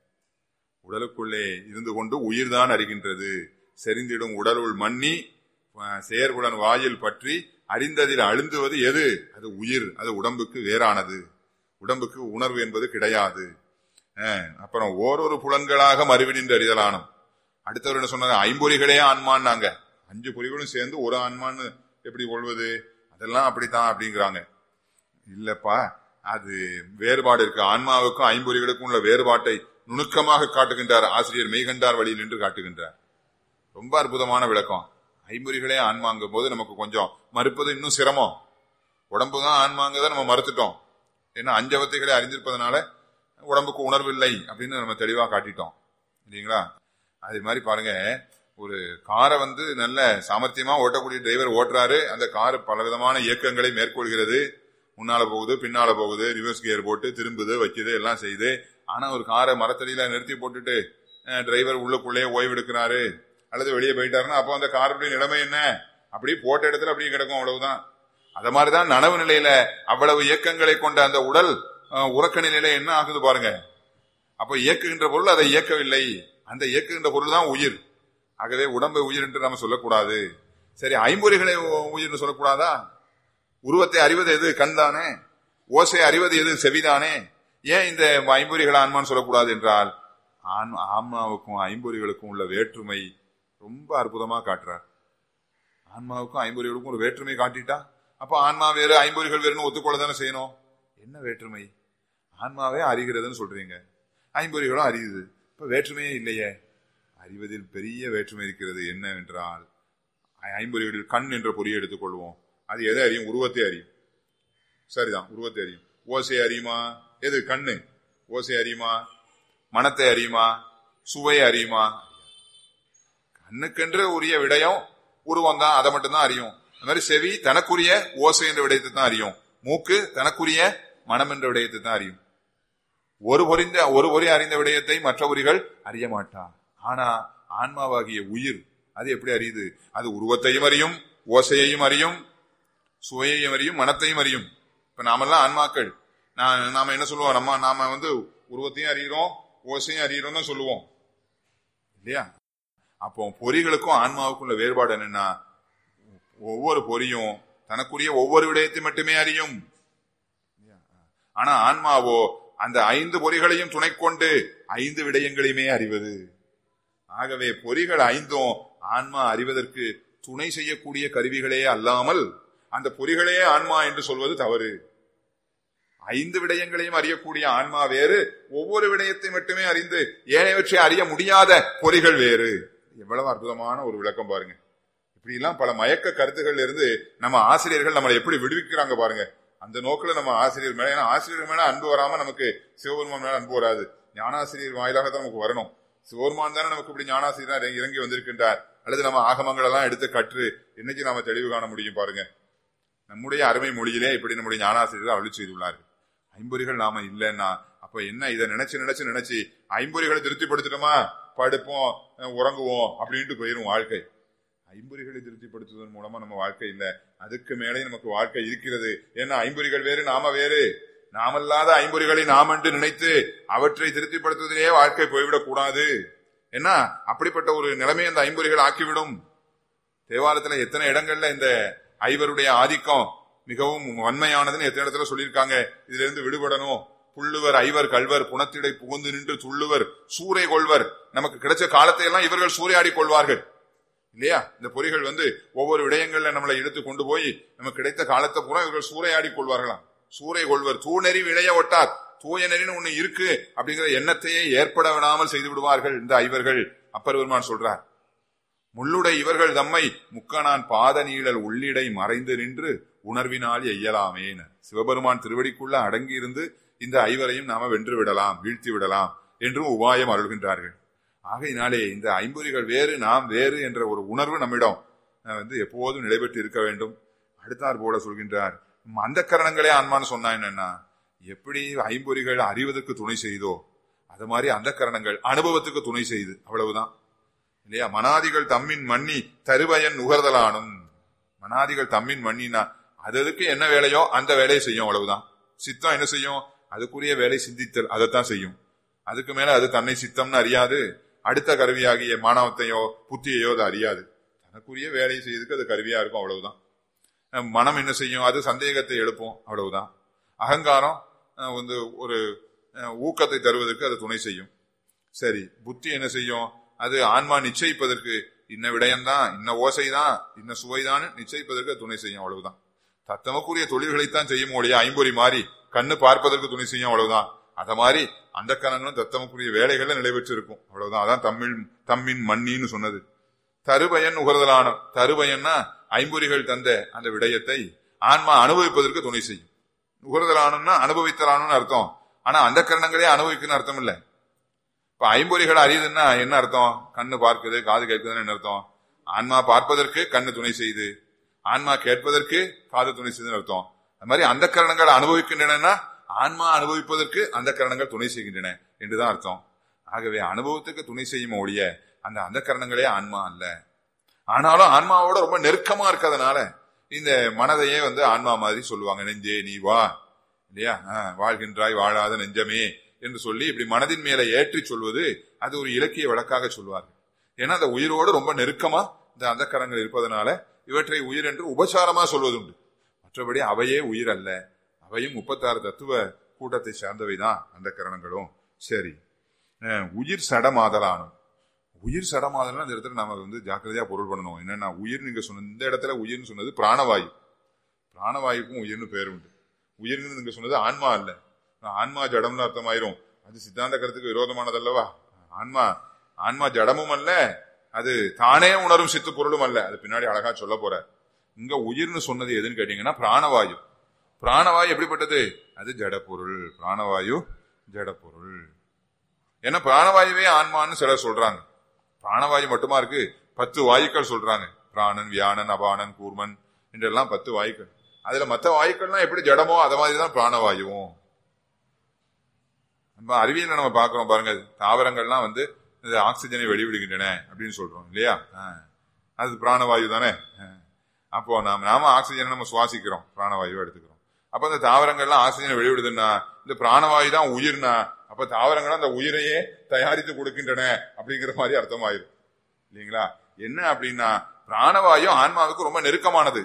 உடலுக்குள்ளே இருந்து கொண்டு உயிர் தான் அறிகின்றது செறிந்திடும் உடலுள் மண்ணி அஹ், செயற்குடன் வாயில் பற்றி அறிந்ததில் அழுந்துவது எது அது உயிர் அது உடம்புக்கு வேறானது உடம்புக்கு உணர்வு என்பது கிடையாது அஹ், அப்புறம் ஓரொரு புலன்களாக மறுவினின்று அறிதலானும் அடுத்தவர் என்ன சொன்னாங்க ஐம்பொறிகளே ஆன்மான்னாங்க அஞ்சு பொறிகளும் சேர்ந்து ஒரு ஆன்மான்னு எப்படி கொள்வது அதெல்லாம் அப்படித்தான் அப்படிங்கிறாங்க இல்லப்பா அது வேறுபாடு இருக்கு ஆன்மாவுக்கும் ஐம்பொறிகளுக்கும் உள்ள வேறுபாட்டை நுணுக்கமாக காட்டுகின்றார் ஆசிரியர் மெய்கண்டார் வழியில் நின்று காட்டுகின்றார் ரொம்ப அற்புதமான விளக்கம் ஐம்பொறிகளே ஆன்மாங்கும் போது நமக்கு கொஞ்சம் மறுப்பது இன்னும் சிரமம் உடம்பு தான் ஆன்மாங்கதை நம்ம மறுத்துட்டோம் ஏன்னா அஞ்சவத்தைகளை அறிந்திருப்பதனால உடம்புக்கு உணர்வு இல்லை அப்படின்னு நம்ம தெளிவா காட்டிட்டோம் இல்லைங்களா அது மாதிரி பாருங்க ஒரு காரை வந்து நல்ல சாமர்த்தியமா ஓட்டக்கூடிய டிரைவர் ஓட்டுறாரு அந்த கார் பலவிதமான இயக்கங்களை மேற்கொள்கிறது முன்னால போகுது பின்னால போகுது ரிவர்ஸ் கியர் போட்டு திரும்புது வைக்குது எல்லாம் செய்யுது ஆனா ஒரு காரை மரத்தடியில நிறுத்தி போட்டுட்டு டிரைவர் உள்ளுக்குள்ளே ஓய்வெடுக்கிறாரு அல்லது வெளியே போயிட்டாருன்னா அப்போ அந்த காருடைய நிலைமை என்ன அப்படியே போட்ட இடத்துல அப்படியே கிடக்கும் அவ்வளவுதான் அத மாதிரிதான் நனவு நிலையில அவ்வளவு இயக்கங்களை கொண்ட அந்த உடல் அஹ், உறக்க நிலையில என்ன ஆகுது பாருங்க அப்ப இயக்குகின்ற பொருள் அதை இயக்கவில்லை அந்த இயக்குகின்ற பொருள் தான் உயிர் ஆகவே உடம்பை உயிர் என்று நம்ம சொல்லக்கூடாது சரி ஐம்பொறிகளை உ- உயிர்னு சொல்லக்கூடாதா உருவத்தை அறிவது எது கண் தானே ஓசை அறிவது எது செவிதானே ஏன் இந்த ஐம்பொறிகளை ஆன்மான்னு சொல்லக்கூடாது என்றால் ஆன் ஆன்மாவுக்கும் ஐம்பொறிகளுக்கும் உள்ள வேற்றுமை ரொம்ப அற்புதமா காட்டுறார் ஆன்மாவுக்கும் ஐம்பொறிகளுக்கும் ஒரு வேற்றுமை காட்டிட்டா அப்ப ஆன்மா வேறு ஐம்பொறிகள் வேறுனு ஒத்துக்கொள்ள தானே செய்யணும் என்ன வேற்றுமை ஆன்மாவே அறிகிறதுன்னு சொல்றீங்க ஐம்பொறிகளும் அறியுது இப்ப வேற்றுமையே இல்லையே அறிவதில் பெரிய வேற்றுமை இருக்கிறது என்னவென்றால் ஐ- ஐம்பொறிகளில் கண் என்ற பொறியை எடுத்துக்கொள்வோம் அது எதை அறியும் உருவத்தை அறியும் சரிதான் உருவத்தை அறியும் ஓசை அறியுமா எது கண்ணு ஓசை அறியுமா மனத்தை அறியுமா சுவை அறியுமா கண்ணுக்கென்று உரிய விடயம் உருவம் தான் அதை மட்டும்தான் அறியும் அது மாதிரி செவி தனக்குரிய ஓசை என்ற விடயத்தை தான் அறியும் மூக்கு தனக்குரிய மனம் என்ற விடயத்தை தான் அறியும் ஒரு பொறிந்த ஒரு பொறி அறிந்த விடயத்தை மற்ற பொறிகள் அறிய மாட்டா ஆனா ஆன்மாவாகிய உயிர் அது எப்படி அறியுது அது உருவத்தையும் அறியும் ஓசையையும் அறியும் சுவையையும் அறியும் மனத்தையும் அறியும் இப்ப நாமெல்லாம் ஆன்மாக்கள் நான் நாம என்ன சொல்லுவோம் நம்ம நாம வந்து உருவத்தையும் அறிகிறோம் ஓசையும் அறிகிறோம் தான் சொல்லுவோம் இல்லையா அப்போ பொறிகளுக்கும் ஆன்மாவுக்கும் உள்ள வேறுபாடு என்னன்னா ஒவ்வொரு பொறியும் தனக்குரிய ஒவ்வொரு விடயத்தை மட்டுமே அறியும் ஆனா ஆன்மாவோ அந்த ஐந்து பொறிகளையும் துணை கொண்டு ஐந்து விடயங்களையுமே அறிவது ஆகவே பொறிகள் ஐந்தும் ஆன்மா அறிவதற்கு துணை செய்யக்கூடிய கருவிகளே அல்லாமல் அந்த பொறிகளே ஆன்மா என்று சொல்வது தவறு ஐந்து விடயங்களையும் அறியக்கூடிய ஆன்மா வேறு ஒவ்வொரு விடயத்தை மட்டுமே அறிந்து ஏனையவற்றை அறிய முடியாத பொறிகள் வேறு எவ்வளவு அற்புதமான ஒரு விளக்கம் பாருங்க இப்படி எல்லாம் பல மயக்க கருத்துகள் இருந்து நம்ம ஆசிரியர்கள் நம்மளை எப்படி விடுவிக்கிறாங்க பாருங்க அந்த நோக்கில நம்ம ஆசிரியர் மேல ஏன்னா ஆசிரியர் மேல அன்பு வராம நமக்கு சிவபெருமான் மேல அன்பு வராது ஞானாசிரியர் வாயிலாக தான் நமக்கு வரணும் சிவபெருமான் தானே நமக்கு இப்படி ஞானாசிரியர் இறங்கி வந்திருக்கின்றார் அல்லது நம்ம ஆகமங்கள் எல்லாம் எடுத்து கற்று இன்னைக்கு நாம தெளிவு காண முடியும் பாருங்க நம்முடைய அருமை மொழியிலே இப்படி நம்முடைய ஞானாசிரியர்கள் அருளி செய்துள்ளார்கள் ஐம்பொறிகள் நாம இல்லைன்னா அப்ப என்ன இதை நினைச்சு நினைச்சு நினைச்சு ஐம்பொறிகளை திருப்திப்படுத்திட்டோமா படுப்போம் அஹ் உறங்குவோம் அப்படின்ட்டு போயிரும் வாழ்க்கை ஐம்பொறிகளை திருப்திப்படுத்துவதன் மூலமா நம்ம வாழ்க்கை இல்ல அதுக்கு மேலே நமக்கு வாழ்க்கை இருக்கிறது ஏன்னா ஐம்பொறிகள் வேறு நாம வேறு நாமல்லாத ஐம்பொறிகளை நாம் என்று நினைத்து அவற்றை திருப்திப்படுத்துவதிலேயே வாழ்க்கை போய்விடக் கூடாது ஏன்னா அப்படிப்பட்ட ஒரு நிலைமையை அந்த ஐம்பொறிகள் ஆக்கிவிடும் தேவாலயத்துல எத்தனை இடங்கள்ல இந்த ஐவருடைய ஆதிக்கம் மிகவும் வன்மையானதுன்னு எத்தனை இடத்துல சொல்லியிருக்காங்க இதுல இருந்து விடுபடணும் புள்ளுவர் ஐவர் கல்வர் புனத்திடை புகுந்து நின்று துள்ளுவர் சூறை கொள்வர் நமக்கு கிடைச்ச காலத்தை எல்லாம் இவர்கள் சூறையாடி கொள்வார்கள் இல்லையா இந்த பொறிகள் வந்து ஒவ்வொரு விடயங்கள்ல நம்மளை இழுத்து கொண்டு போய் நமக்கு கிடைத்த காலத்தை பூரா இவர்கள் சூறையாடி கொள்வார்களாம் சூறை கொள்வர் தூநெறி விளைய ஒட்டார் தூய நெறின்னு ஒண்ணு இருக்கு அப்படிங்கிற எண்ணத்தையே ஏற்பட விடாமல் செய்து விடுவார்கள் இந்த ஐவர்கள் அப்பர் பெருமான் சொல்றார் முள்ளுடை இவர்கள் தம்மை முக்கனான் பாத நீழல் உள்ளிடை மறைந்து நின்று உணர்வினால் எய்யலாமேன சிவபெருமான் திருவடிக்குள்ள அடங்கி இருந்து இந்த ஐவரையும் நாம வென்று விடலாம் வீழ்த்தி விடலாம் என்றும் உபாயம் அருள்கின்றார்கள் ஆகையினாலே இந்த ஐம்பொறிகள் வேறு நாம் வேறு என்ற ஒரு உணர்வு நம்மிடம் அஹ், வந்து எப்போதும் நிலைபெற்று இருக்க வேண்டும் அடுத்தார் போல சொல்கின்றார் அந்த கரணங்களே ஆன்மான்னு சொன்னா என்னன்னா எப்படி ஐம்பொறிகள் அறிவதற்கு துணை செய்தோ அது மாதிரி அந்த கரணங்கள் அனுபவத்துக்கு துணை செய்து அவ்வளவுதான் இல்லையா மனாதிகள் தம்மின் மண்ணி தருவயன் நுகர்தலானும் மனாதிகள் தம்மின் மண்ணினா அது அதுக்கு என்ன வேலையோ அந்த வேலையை செய்யும் அவ்வளவுதான் சித்தம் என்ன செய்யும் அதுக்குரிய வேலை சிந்தித்தல் அதைத்தான் செய்யும் அதுக்கு மேல அது தன்னை சித்தம்னு அறியாது அடுத்த கருவியாகிய மானவத்தையோ புத்தியையோ அது அறியாது தனக்குரிய வேலையை செய்யறதுக்கு அது கருவியா இருக்கும் அவ்வளவுதான் அஹ் மனம் என்ன செய்யும் அது சந்தேகத்தை எழுப்பும் அவ்வளவுதான் அகங்காரம் அஹ் வந்து ஒரு அஹ் ஊக்கத்தை தருவதற்கு அது துணை செய்யும் சரி புத்தி என்ன செய்யும் அது ஆன்மா நிச்சயிப்பதற்கு இன்ன விடயம்தான் இன்ன ஓசைதான் இன்ன சுவைதான் நிச்சயிப்பதற்கு அது துணை செய்யும் அவ்வளவுதான் தத்தமக்குரிய தொழில்களைத்தான் செய்யும் ஒழிய ஐம்பொறி மாறி கண்ணு பார்ப்பதற்கு துணை செய்யும் அவ்வளவுதான் அத மாதிரி அந்த கணங்களும் தத்தமக்குரிய வேலைகள்ல நிலைபெற்று இருக்கும் அவ்வளவுதான் அதான் தமிழ் தம்மின் மண்ணின்னு சொன்னது தருபயன் உகர்தலான தருபயன்னா ஐம்பொறிகள் தந்த அந்த விடயத்தை ஆன்மா அனுபவிப்பதற்கு துணை செய்யும் நுகர்தலானும்னா அனுபவித்தலானும்னு அர்த்தம் ஆனா அந்த கரணங்களே அனுபவிக்குன்னு அர்த்தம் இல்ல இப்ப ஐம்பொறிகள் அறியுதுன்னா என்ன அர்த்தம் கண்ணு பார்க்குது காது கேட்குதுன்னு என்ன அர்த்தம் ஆன்மா பார்ப்பதற்கு கண்ணு துணை செய்து ஆன்மா கேட்பதற்கு காது துணை செய்துன்னு அர்த்தம் அது மாதிரி அந்த கரணங்கள் அனுபவிக்கின்றன ஆன்மா அனுபவிப்பதற்கு அந்த கரணங்கள் துணை செய்கின்றன என்றுதான் அர்த்தம் ஆகவே அனுபவத்துக்கு துணை செய்யும் ஒழிய அந்த அந்த கரணங்களே ஆன்மா அல்ல ஆனாலும் ஆன்மாவோட ரொம்ப நெருக்கமா இருக்கிறதுனால இந்த மனதையே வந்து ஆன்மா மாதிரி சொல்லுவாங்க நெஞ்சே நீ வா இல்லையா ஆஹ், வாழ்கின்றாய் வாழாத நெஞ்சமே என்று சொல்லி இப்படி மனதின் மேல ஏற்றி சொல்வது அது ஒரு இலக்கிய வழக்காக சொல்வார்கள் ஏன்னா அந்த உயிரோடு ரொம்ப நெருக்கமா இந்த அந்த கரங்கள் இருப்பதனால இவற்றை உயிர் என்று உபசாரமா சொல்வதுண்டு மற்றபடி அவையே உயிர் அல்ல அவையும் முப்பத்தாறு தத்துவ கூட்டத்தை சார்ந்தவைதான் அந்த கரணங்களும் சரி அஹ், உயிர் சடமாதலானும் உயிர் சடமாதல்னா இந்த இடத்துல நாம வந்து ஜாக்கிரதையா பொருள் பண்ணணும் என்னன்னா உயிர் நீங்க சொன்ன இந்த இடத்துல உயிர்னு சொன்னது பிராணவாயு பிராணவாயுக்கும் உயிர்னு பேர் உண்டு உயிர்னு நீங்க சொன்னது ஆன்மா அல்ல ஆன்மா ஜடம்னு அர்த்தமாயிரும் அது சித்தாந்த கருத்துக்கு விரோதமானது அல்லவா ஆன்மா ஆன்மா ஜடமும் அல்ல அது தானே உணரும் சித்து பொருளும் அல்ல அது பின்னாடி அழகா சொல்ல போற இங்க உயிர்னு சொன்னது எதுன்னு கேட்டீங்கன்னா பிராணவாயு பிராணவாயு எப்படிப்பட்டது அது ஜடப்பொருள் பிராணவாயு ஜடப்பொருள் ஏன்னா பிராணவாயுவே ஆன்மான்னு சிலர் சொல்றாங்க பிராணவாயு மட்டுமா இருக்கு பத்து வாயுக்கள் சொல்றாங்க பிராணன் வியானன் அபானன் கூர்மன் என்றெல்லாம் பத்து வாயுக்கள் அதுல மத்த வாயுக்கள்லாம் எப்படி ஜடமோ அத மாதிரி தான் பிராணவாயுவும் நம்ம அறிவியல நம்ம பாக்குறோம் பாருங்க தாவரங்கள்லாம் வந்து இந்த ஆக்சிஜனை வெளிவிடுகின்றன அப்படின்னு சொல்றோம் இல்லையா ஆ. அது பிராணவாயு தானே ஆ. அப்போ நாம நாம ஆக்சிஜனை நம்ம சுவாசிக்கிறோம் பிராணவாயுவை எடுத்துக்கிறோம் அப்ப அந்த தாவரங்கள்லாம் ஆக்சிஜனை வெளிவிடுதுன்னா இந்த பிராணவாயு தான் உயிர்னா அப்ப தாவரங்கள் அந்த உயிரையே தயாரித்து கொடுக்கின்றன அப்படிங்கிற மாதிரி அர்த்தமாயிரும் இல்லைங்களா என்ன அப்படின்னா பிராணவாயு ஆன்மாவுக்கு ரொம்ப நெருக்கமானது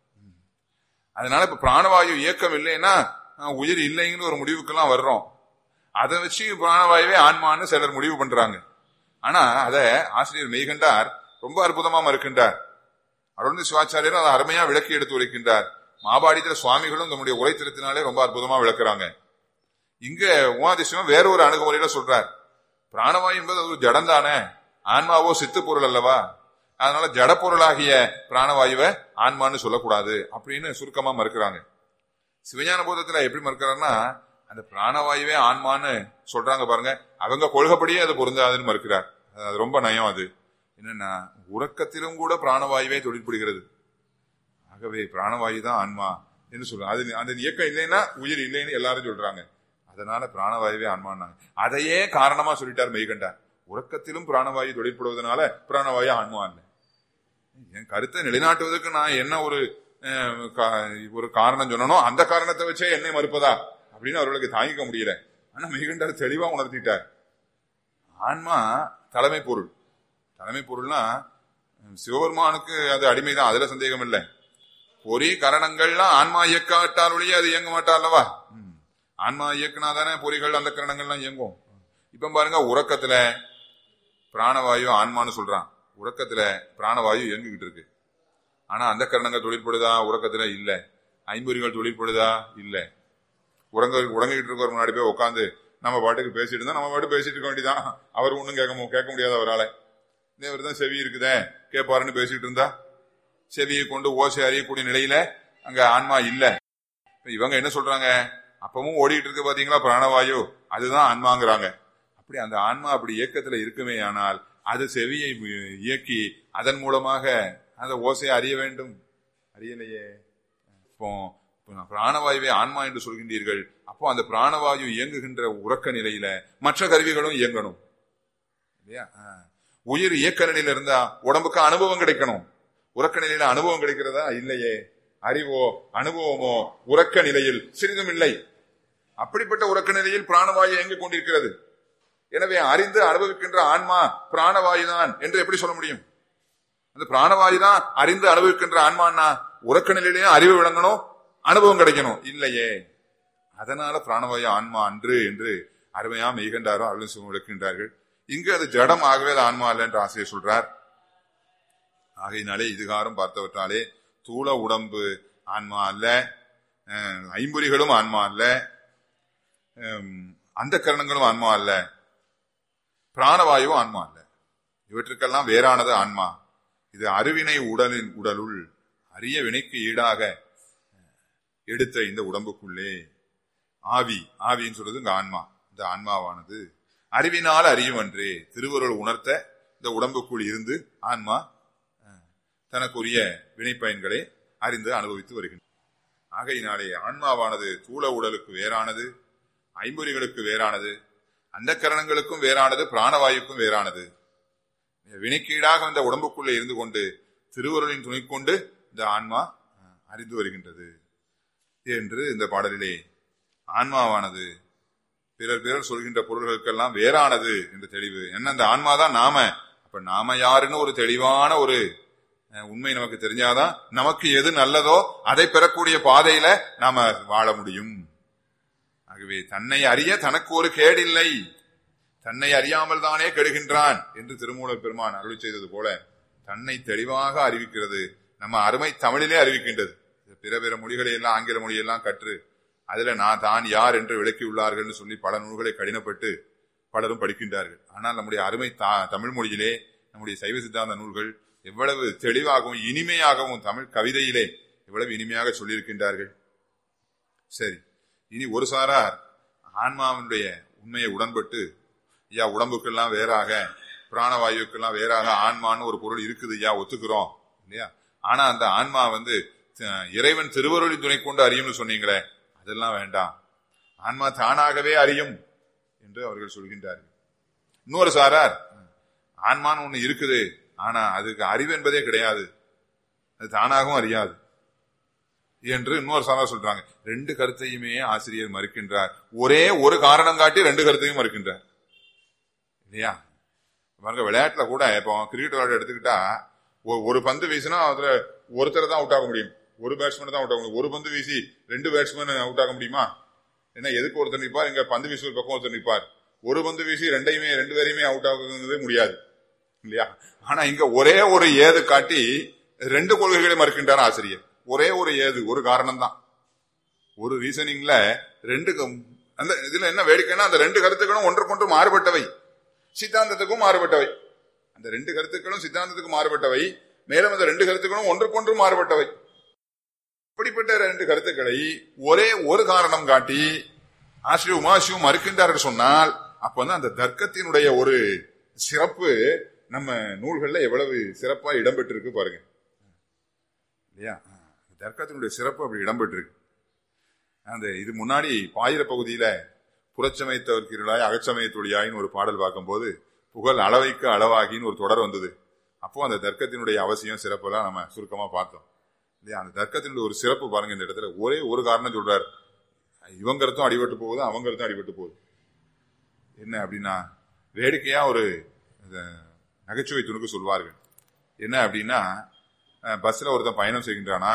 அதனால இப்ப பிராணவாயு இயக்கம் இல்லைன்னா அஹ், உயிர் இல்லைங்கன்னு ஒரு முடிவுக்கெல்லாம் வர்றோம் அதை வச்சு பிராணவாயுவே ஆன்மான்னு சிலர் முடிவு பண்றாங்க ஆனா அத ஆசிரியர் மெய்கண்டார் ரொம்ப அற்புதமா மறுக்கின்றார் அருள்ந்து சிவாச்சாரியர் அதை அருமையா விளக்கி எடுத்து உரைக்கின்றார் மாபாடித்துல சுவாமிகளும் நம்முடைய உரைத்திறத்தினாலே ரொம்ப அற்புதமா விளக்குறாங்க இங்க உமாதிசிவம் வேற ஒரு அணுகுமுறையில சொல்றார் பிராணவாயு என்பது அது ஒரு ஜடம் தானே ஆன்மாவோ சித்து பொருள் அல்லவா அதனால ஜடப்பொருளாகிய பிராணவாயுவை ஆன்மான்னு சொல்லக்கூடாது அப்படின்னு சுருக்கமா மறுக்கிறாங்க சிவஞான போதத்துல எப்படி மறுக்கிறாருன்னா அந்த பிராணவாயுவே ஆன்மான்னு சொல்றாங்க பாருங்க அவங்க கொள்கைப்படியே அது பொருந்தாதுன்னு மறுக்கிறார் அது ரொம்ப நயம் அது என்னன்னா உறக்கத்திலும் கூட பிராணவாயுவே தொழிற்படுகிறது ஆகவே பிராணவாயு தான் ஆன்மா என்று சொல்றாங்க அது அந்த இயக்கம் இல்லைன்னா உயிர் இல்லைன்னு எல்லாரும் சொல்றாங்க அதனால பிராணவாயுவே ஆன்மான்னாங்க அதையே காரணமா சொல்லிட்டார் மெய்கண்டார் உறக்கத்திலும் பிராணவாயு தொழிற்படுவதனால பிராணவாயு ஆன்மா இல்லை என் கருத்தை நிலைநாட்டுவதற்கு நான் என்ன ஒரு அஹ், கா- ஒரு காரணம் சொன்னனோ அந்த காரணத்தை வச்சே என்னை மறுப்பதா அப்படின்னு அவர்களுக்கு தாங்கிக்க முடியல ஆனா மெய்கண்டார் தெளிவா உணர்த்திட்டார் ஆன்மா தலைமை பொருள் தலைமை பொருள்னா உம், சிவபெருமானுக்கு அது அடிமைதான் அதுல சந்தேகம் இல்லை பொறி கரணங்கள்லாம் ஆன்மா இயக்காட்டால் ஒழிய அது இயங்க மாட்டா அல்லவா ம். ஆன்மா இயக்குனா தானே பொறிகள் அந்த கரணங்கள்லாம் இயங்கும் இப்ப பாருங்க உறக்கத்துல பிராணவாயு ஆன்மான்னு சொல்றான் உறக்கத்துல பிராணவாயு இயங்கிக்கிட்டு இருக்கு ஆனா அந்த கரணங்கள் தொழிற்படுதா உறக்கத்துல இல்ல ஐம்பொறிகள் தொழிற்படுதா இல்ல உறங்க உறங்கிட்டு இருக்கவர் முன்னாடி போய் உட்காந்து நம்ம பாட்டுக்கு பேசிட்டு இருந்தா நம்ம பாட்டு பேசிட்டு இருக்க வேண்டியதான் அவர் ஒண்ணும் கேட்க மு- கேட்க முடியாது அவரால இவர் தான் செவி இருக்குதே கேட்பாருன்னு பேசிட்டு இருந்தா செவியை கொண்டு ஓசை அறியக்கூடிய நிலையில அங்க ஆன்மா இல்ல இப்ப இவங்க என்ன சொல்றாங்க அப்பவும் ஓடிட்டு இருக்கு பாத்தீங்களா பிராணவாயு அதுதான் ஆன்மாங்கிறாங்க அப்படி அந்த ஆன்மா அப்படி இயக்கத்துல இருக்குமே ஆனால் அது செவியை இயக்கி அதன் மூலமாக அந்த ஓசையை அறிய வேண்டும் அறியலையே இப்போ பிராணவாயுவை ஆன்மா என்று சொல்கின்றீர்கள் அப்போ அந்த பிராணவாயு இயங்குகின்ற உறக்க நிலையில மற்ற கருவிகளும் இயங்கணும் இல்லையா உயிர் இயக்க நிலையில இருந்தா உடம்புக்கு அனுபவம் கிடைக்கணும் உறக்க நிலையில அனுபவம் கிடைக்கிறதா இல்லையே அறிவோ அனுபவமோ உறக்க நிலையில் சிறிதும் இல்லை அப்படிப்பட்ட உறக்க நிலையில் பிராணவாயு இயங்கி கொண்டிருக்கிறது எனவே அறிந்து அனுபவிக்கின்ற ஆன்மா பிராணவாயு தான் என்று எப்படி சொல்ல முடியும் அந்த பிராணவாயு தான் அறிந்து அனுபவிக்கின்ற ஆன்மான்னா உறக்க நிலையிலேயும் அறிவு விளங்கணும் அனுபவம் கிடைக்கணும் இல்லையே அதனால பிராணவாயு ஆன்மா அன்று என்று அருமையா மெய்கண்டாரோ அருள் விளக்கின்றார்கள் இங்கு அது ஜடம் ஆகவே அது ஆன்மா அல்ல என்று ஆசிரியர் சொல்றார் ஆகையினாலே இதுகாரம் பார்த்தவற்றாலே தூள உடம்பு ஆன்மா அல்ல ஐம்பொறிகளும் ஆன்மா அல்ல அந்த கரணங்களும் ஆன்மா அல்ல பிராணவாயுவும் ஆன்மா அல்ல இவற்றுக்கெல்லாம் வேறானது ஆன்மா இது அருவினை உடலின் உடலுள் அரிய வினைக்கு ஈடாக எடுத்த இந்த உடம்புக்குள்ளே ஆவி ஆவின்னு சொல்றது இங்க ஆன்மா இந்த ஆன்மாவானது அறிவினால் அறியும் அன்றே திருவருள் உணர்த்த இந்த உடம்புக்குள் இருந்து ஆன்மா தனக்குரிய வினைப்பயன்களை அறிந்து அனுபவித்து வருகின்றன ஆகையினாலே ஆன்மாவானது தூள உடலுக்கு வேறானது ஐம்பொறிகளுக்கு வேறானது அந்த கரணங்களுக்கும் வேறானது பிராணவாயுக்கும் வேறானது வினைக்கீடாக இந்த உடம்புக்குள்ளே இருந்து கொண்டு திருவருளின் துணை கொண்டு இந்த ஆன்மா அறிந்து வருகின்றது என்று இந்த பாடலிலே ஆன்மாவானது பிறர் பிறர் சொல்கின்ற பொருள்களுக்கெல்லாம் வேறானது என்று தெளிவு என்ன அந்த ஆன்மாதான் நாம அப்ப நாம யாருன்னு ஒரு தெளிவான ஒரு உண்மை நமக்கு தெரிஞ்சாதான் நமக்கு எது நல்லதோ அதை பெறக்கூடிய பாதையில நாம வாழ முடியும் ஆகவே தன்னை அறிய தனக்கு ஒரு கேடில்லை தன்னை அறியாமல் தானே கெடுகின்றான் என்று திருமூலர் பெருமான் அருள் செய்தது போல தன்னை தெளிவாக அறிவிக்கிறது நம்ம அருமை தமிழிலே அறிவிக்கின்றது பிற பிற மொழிகளை எல்லாம் ஆங்கில மொழியெல்லாம் கற்று அதுல நான் தான் யார் என்று விளக்கியுள்ளார்கள் சொல்லி பல நூல்களை கடினப்பட்டு பலரும் படிக்கின்றார்கள் ஆனால் நம்முடைய அருமை தமிழ் மொழியிலே நம்முடைய சைவ சித்தாந்த நூல்கள் எவ்வளவு தெளிவாகவும் இனிமையாகவும் தமிழ் கவிதையிலே எவ்வளவு இனிமையாக சொல்லியிருக்கின்றார்கள் சரி இனி ஒரு சாரார் ஆன்மாவினுடைய உண்மையை உடன்பட்டு ஐயா உடம்புக்கெல்லாம் வேறாக பிராணவாயுக்கெல்லாம் வேறாக ஆன்மான்னு ஒரு பொருள் இருக்குது ஐயா ஒத்துக்கிறோம் இல்லையா ஆனா அந்த ஆன்மா வந்து இறைவன் திருவருளின் துணை கொண்டு அறியும்னு சொன்னீங்களே அதெல்லாம் வேண்டாம் ஆன்மா தானாகவே அறியும் என்று அவர்கள் சொல்கின்றார்கள் இன்னொரு சாரார் ஆன்மான்னு ஒண்ணு இருக்குது ஆனா அதுக்கு அறிவு என்பதே கிடையாது அது தானாகவும் அறியாது என்று இன்னொரு சாரார் சொல்றாங்க ரெண்டு கருத்தையுமே ஆசிரியர் மறுக்கின்றார் ஒரே ஒரு காரணம் காட்டி ரெண்டு கருத்தையும் மறுக்கின்றார் இல்லையா பாருங்க விளையாட்டுல கூட இப்போ கிரிக்கெட் விளையாட்டு எடுத்துக்கிட்டா ஒரு பந்து வீசினா அதுல ஒருத்தர் தான் அவுட் ஆக முடியும் ஒரு பேட்ஸ்மேன் தான் அவுட் ஆக முடியும் ஒரு பந்து வீசி ரெண்டு பேட்ஸ்மேன் அவுட் ஆக முடியுமா ஏன்னா எதுக்கு ஒருத்தர் நிற்பார் இங்க பந்து வீசுவது பக்கம் ஒருத்தர் நிற்பார் ஒரு பந்து வீசி ரெண்டையுமே ரெண்டு பேரையுமே அவுட் ஆகுங்கிறதே முடியாது இல்லையா ஆனா இங்க ஒரே ஒரு ஏது காட்டி ரெண்டு கொள்கைகளை மறுக்கின்றார் ஆசிரியர் ஒரே ஒரு ஏது ஒரு காரணம் தான் ஒரு ரீசனிங்ல ரெண்டு அந்த இதுல என்ன வேடிக்கைன்னா அந்த ரெண்டு கருத்துக்களும் ஒன்றுக்கொன்று மாறுபட்டவை சித்தாந்தத்துக்கும் மாறுபட்டவை அந்த ரெண்டு கருத்துக்களும் சித்தாந்தத்துக்கு மாறுபட்டவை மேலும் அந்த ரெண்டு கருத்துக்களும் ஒன்றுக்கொன்று மாறுபட்டவை இப்படிப்பட்ட ரெண்டு கருத்துக்களை ஒரே ஒரு காரணம் காட்டி ஆசிரியர் உமாசியும் மறுக்கின்றார்கள் சொன்னால் அப்ப வந்து அந்த தர்க்கத்தினுடைய ஒரு சிறப்பு நம்ம நூல்கள்ல எவ்வளவு சிறப்பா இடம்பெற்றிருக்கு பாருங்க இல்லையா தர்க்கத்தினுடைய சிறப்பு அப்படி இடம்பெற்றிருக்கு அந்த இது முன்னாடி பாயிர பகுதியில புறச்சமயத்தவர்கிறாய் அகச்சமயத்தொழியாயின்னு ஒரு பாடல் பார்க்கும்போது புகழ் அளவைக்கு அளவாகின்னு ஒரு தொடர் வந்தது அப்போ அந்த தர்க்கத்தினுடைய அவசியம் சிறப்பெல்லாம் நம்ம சுருக்கமா பார்த்தோம் இல்லையா அந்த தர்க்கத்தினுடைய ஒரு சிறப்பு பாருங்க இந்த இடத்துல ஒரே ஒரு காரணம் சொல்றாரு இவங்கருத்தும் அடிபட்டு போகுது அவங்கருத்தும் அடிபட்டு போகுது என்ன அப்படின்னா வேடிக்கையா ஒரு நகைச்சுவை துணுக்கு சொல்வார்கள் என்ன அப்படின்னா பஸ்ல ஒருத்தன் பயணம் செய்கின்றானா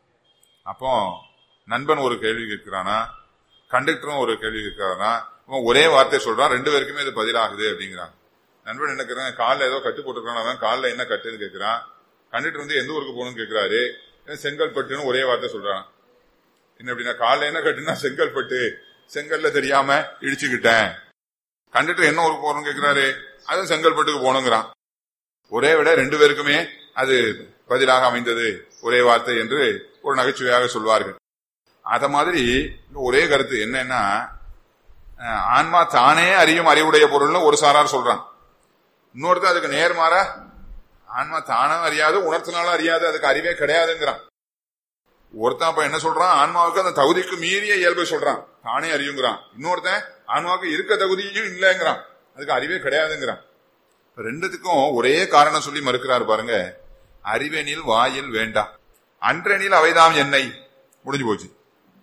அப்போ நண்பன் ஒரு கேள்வி கேட்கிறானா கண்டக்டரும் ஒரு கேள்வி கேட்கிறானா அவன் ஒரே வார்த்தை சொல்றான் ரெண்டு பேருக்குமே இது பதிலாகுது அப்படிங்கிறான் நண்பன் என்ன கேட்கறான் காலில் ஏதோ கட்டு போட்டுருக்கான் அவன் காலில் என்ன கட்டுன்னு கேட்கிறான் கண்டக்டர் வந்து எந்த ஊருக்கு போகணும்னு கேட்கிறாரு செங்கல்பட்டுன்னு ஒரே வார்த்தை சொல்றான் என்ன அப்படின்னா காலில் என்ன கட்டுனா செங்கல்பட்டு செங்கல்ல தெரியாம இடிச்சுக்கிட்டேன் கண்டக்டர் என்ன ஊருக்கு போகணும்னு கேட்கிறாரு அதுவும் செங்கல்பட்டுக்கு போகணுங்கிறான் ஒரே விட ரெண்டு பேருக்குமே அது பதிலாக அமைந்தது ஒரே வார்த்தை என்று ஒரு நகைச்சுவையாக சொல்வார்கள் அத மாதிரி ஒரே கருத்து என்னன்னா அஹ், ஆன்மா தானே அறியும் அறிவுடைய பொருள்னு ஒரு சாரார் சொல்றான் இன்னொருத்தர் அதுக்கு நேர்மாறா ஆன்மா தானே அறியாது உணர்த்தினாலும் அறியாது அதுக்கு அறிவே கிடையாதுங்கிறான் ஒருத்தன் அப்ப என்ன சொல்றான் ஆன்மாவுக்கு அந்த தகுதிக்கு மீறிய இயல்பை சொல்றான் தானே அறியுங்கிறான் இன்னொருத்தன் ஆன்மாவுக்கு இருக்க தகுதியும் இல்லைங்கிறான் அதுக்கு அறிவே கிடையாதுங்கிறான் இப்ப ரெண்டுத்துக்கும் ஒரே காரணம் சொல்லி மறுக்கிறார் பாருங்க அறிவெனில் வாயில் வேண்டாம் அன்றெனில் அவைதாம் என்னை முடிஞ்சு போச்சு